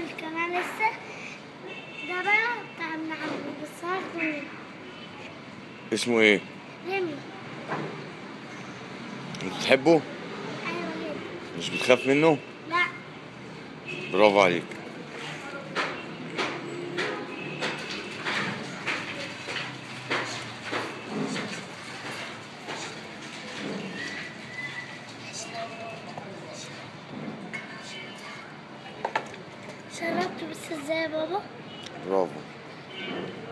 كمان لسه ده بقى بتاع ابن عمي بس هاخده منه اسمه ايه ريمي انت بتحبه ايوه جدا مش بتخاف منه لا برافو عليك شربت بس ازاي يا بابا برافو